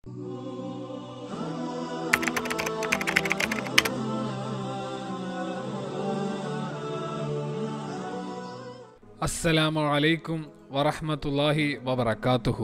അസ്സലാമു അലൈക്കും വറഹ്മത്തുള്ളാഹി വബറകാതുഹു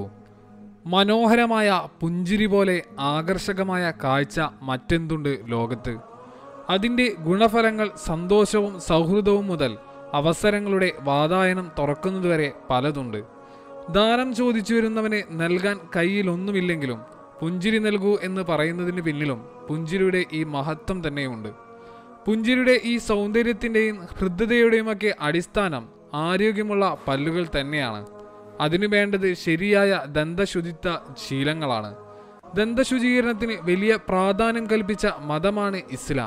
മനോഹരമായ പുഞ്ചിരി പോലെ ആകർഷകമായ കാഴ്ച മറ്റെന്തുണ്ട് ലോകത്ത് അതിൻ്റെ ഗുണഫലങ്ങൾ സന്തോഷവും സൗഹൃദവും മുതൽ അവസരങ്ങളുടെ വാതായനം തുറക്കുന്നതുവരെ പലതുണ്ട് ദാനം ചോദിച്ചു വരുന്നവന് നൽകാൻ കയ്യിലൊന്നുമില്ലെങ്കിലും പുഞ്ചിരി നൽകൂ എന്ന് പറയുന്നതിന് പിന്നിലും പുഞ്ചിരിയുടെ ഈ മഹത്വം തന്നെയുണ്ട് പുഞ്ചിരിയുടെ ഈ സൗന്ദര്യത്തിൻ്റെയും ഹൃദ്യതയുടെയുമൊക്കെ അടിസ്ഥാനം ആരോഗ്യമുള്ള പല്ലുകൾ തന്നെയാണ് അതിനു വേണ്ടത് ശരിയായ ദന്തശുചിത്വ ശീലങ്ങളാണ് ദന്തശുചീകരണത്തിന് വലിയ പ്രാധാന്യം കൽപ്പിച്ച മതമാണ് ഇസ്ലാം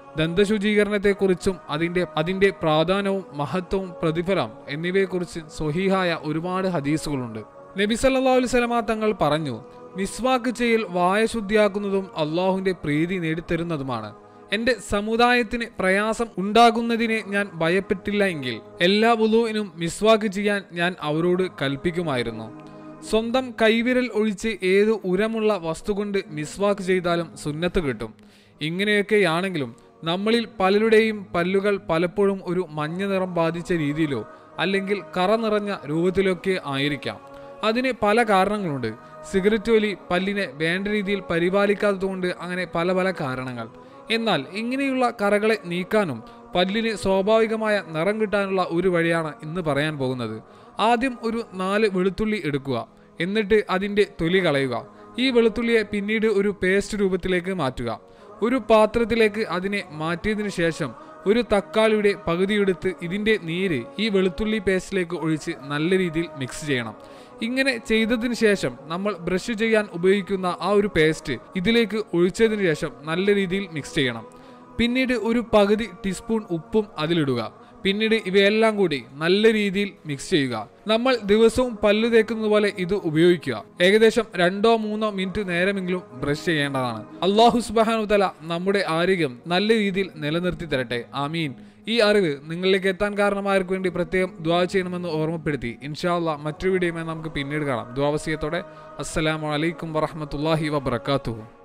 ദന്തശുചീകരണത്തെക്കുറിച്ചും അതിൻ്റെ അതിൻ്റെ പ്രാധാന്യവും മഹത്വവും പ്രതിഫലം എന്നിവയെക്കുറിച്ച് സ്വഹീഹായ ഒരുപാട് ഹദീസുകളുണ്ട് നബി സല്ലല്ലാഹു അലൈഹി വസല്ലമ തങ്ങൾ പറഞ്ഞു മിസ്വാക്ക് ചെയ്യൽ വായ ശുദ്ധിയാക്കുന്നതും അള്ളാഹുവിൻ്റെ പ്രീതി നേടിത്തരുന്നതുമാണ് എന്റെ സമുദായത്തിന് പ്രയാസം ഉണ്ടാകുന്നതിനെ ഞാൻ ഭയപ്പെട്ടില്ല എങ്കിൽ എല്ലാ വുളുവിനും മിസ്വാക്ക് ചെയ്യാൻ ഞാൻ അവരോട് കൽപ്പിക്കുമായിരുന്നു സ്വന്തം കൈവിരൽ ഒഴിച്ച് ഏത് ഉരമുള്ള വസ്തു കൊണ്ട് മിസ്വാക്ക് ചെയ്താലും സുന്നത്ത് കിട്ടും ഇങ്ങനെയൊക്കെയാണെങ്കിലും നമ്മളിൽ പലരുടെയും പല്ലുകൾ പലപ്പോഴും ഒരു മഞ്ഞ നിറം ബാധിച്ച രീതിയിലോ അല്ലെങ്കിൽ കറ നിറഞ്ഞ രൂപത്തിലൊക്കെ ആയിരിക്കാം അതിന് പല കാരണങ്ങളുണ്ട് സിഗരറ്റ് വലി പല്ലിനെ വേണ്ട രീതിയിൽ പരിപാലിക്കാത്തതുകൊണ്ട് അങ്ങനെ പല പല കാരണങ്ങൾ എന്നാൽ ഇങ്ങനെയുള്ള കറകളെ നീക്കാനും പല്ലിന് സ്വാഭാവികമായ നിറം കിട്ടാനുള്ള ഒരു വഴിയാണ് ഇന്ന് പറയാൻ പോകുന്നത് ആദ്യം ഒരു നാല് വെളുത്തുള്ളി എടുക്കുക എന്നിട്ട് അതിൻ്റെ തൊലി കളയുക ഈ വെളുത്തുള്ളിയെ പിന്നീട് ഒരു പേസ്റ്റ് രൂപത്തിലേക്ക് മാറ്റുക ഒരു പാത്രത്തിലേക്ക് അതിനെ മാറ്റിയതിനു ശേഷം ഒരു തക്കാളിയുടെ പകുതിയെടുത്ത് ഇതിൻ്റെ നീര് ഈ വെളുത്തുള്ളി പേസ്റ്റിലേക്ക് ഒഴിച്ച് നല്ല രീതിയിൽ മിക്സ് ചെയ്യണം ഇങ്ങനെ ചെയ്തതിനു ശേഷം നമ്മൾ ബ്രഷ് ചെയ്യാൻ ഉപയോഗിക്കുന്ന ആ ഒരു പേസ്റ്റ് ഇതിലേക്ക് ഒഴിച്ചതിന് ശേഷം നല്ല രീതിയിൽ മിക്സ് ചെയ്യണം പിന്നീട് ഒരു പകുതി ടീസ്പൂൺ ഉപ്പും അതിലിടുക പിന്നീട് ഇവയെല്ലാം കൂടി നല്ല രീതിയിൽ മിക്സ് ചെയ്യുക നമ്മൾ ദിവസവും പല്ലു തേക്കുന്നത് പോലെ ഇത് ഉപയോഗിക്കുക ഏകദേശം രണ്ടോ മൂന്നോ മിനിറ്റ് നേരമെങ്കിലും ബ്രഷ് ചെയ്യേണ്ടതാണ് അള്ളാഹു സുബാനു തല നമ്മുടെ ആരോഗ്യം നല്ല രീതിയിൽ നിലനിർത്തി തരട്ടെ ആമീൻ ഈ അറിവ് നിങ്ങളിലേക്ക് എത്താൻ കാരണമായവർക്ക് വേണ്ടി പ്രത്യേകം ദ്വാ ചെയ്യണമെന്ന് ഓർമ്മപ്പെടുത്തി ഇൻഷാല്ല മറ്റൊരു വീഡിയോയുമായി നമുക്ക് പിന്നീട് കാണാം ദ്വാവസ്യത്തോടെ അസ്സലാമു അലൈക്കും വറഹമത്തല്ലാഹി വബർക്കാത്തുഹു